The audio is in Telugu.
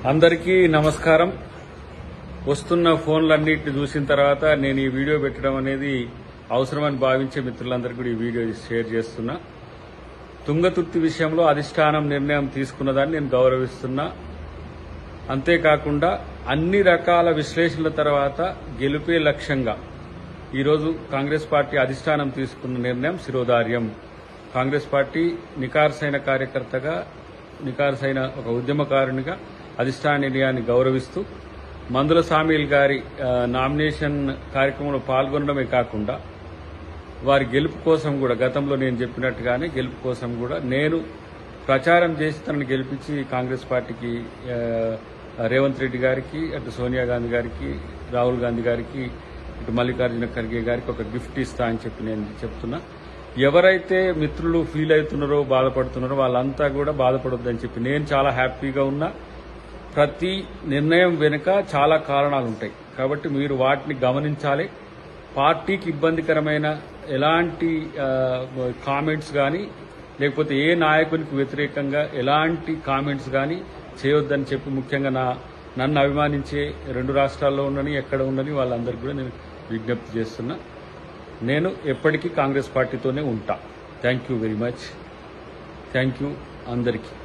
అందరికీ నమస్కారం వస్తున్న ఫోన్లన్నిటిని చూసిన తర్వాత నేను ఈ వీడియో పెట్టడం అనేది అవసరమని భావించే మిత్రులందరికీ కూడా ఈ వీడియో షేర్ చేస్తున్నా తుంగతుర్తి విషయంలో అధిష్టానం నిర్ణయం తీసుకున్నదాన్ని నేను గౌరవిస్తున్నా అంతేకాకుండా అన్ని రకాల విశ్లేషణల తర్వాత గెలుపే లక్ష్యంగా ఈరోజు కాంగ్రెస్ పార్టీ అధిష్టానం తీసుకున్న నిర్ణయం శిరోధార్యం కాంగ్రెస్ పార్టీ నికార్సైన కార్యకర్తగా నికార్సైన ఒక ఉద్యమకారునిగా అధిష్టాన నిర్ణయాన్ని గౌరవిస్తూ మందుల సామీల్ గారి ఆ, నామినేషన్ కార్యక్రమంలో పాల్గొనడమే కాకుండా వారి గెలుపు కోసం కూడా గతంలో నేను చెప్పినట్టుగానే గెలుపు కోసం కూడా నేను ప్రచారం చేసి తనని గెలిపించి కాంగ్రెస్ పార్టీకి ఆ, రేవంత్ రెడ్డి గారికి అటు సోనియా గాంధీ గారికి రాహుల్ గాంధీ గారికి ఇటు మల్లికార్జున ఖర్గే గారికి ఒక గిఫ్ట్ ఇస్తా అని చెప్పి నేను చెప్తున్నా ఎవరైతే మిత్రులు ఫీల్ అవుతున్నారో బాధపడుతున్నారో వాళ్ళంతా కూడా బాధపడొద్దని చెప్పి నేను చాలా హ్యాపీగా ఉన్నా ప్రతి నిర్ణయం వెనుక చాలా కారణాలు ఉంటాయి కాబట్టి మీరు వాటిని గమనించాలి పార్టీకి ఇబ్బందికరమైన ఎలాంటి ఆ, కామెంట్స్ కానీ లేకపోతే ఏ నాయకునికి వ్యతిరేకంగా ఎలాంటి కామెంట్స్ కానీ చేయొద్దని చెప్పి ముఖ్యంగా నా నన్ను అభిమానించే రెండు రాష్ట్రాల్లో ఉండని ఎక్కడ ఉండని వాళ్ళందరికీ కూడా నేను విజ్ఞప్తి చేస్తున్నా నేను ఎప్పటికీ కాంగ్రెస్ పార్టీతోనే ఉంటా thank you very much thank you అందరికీ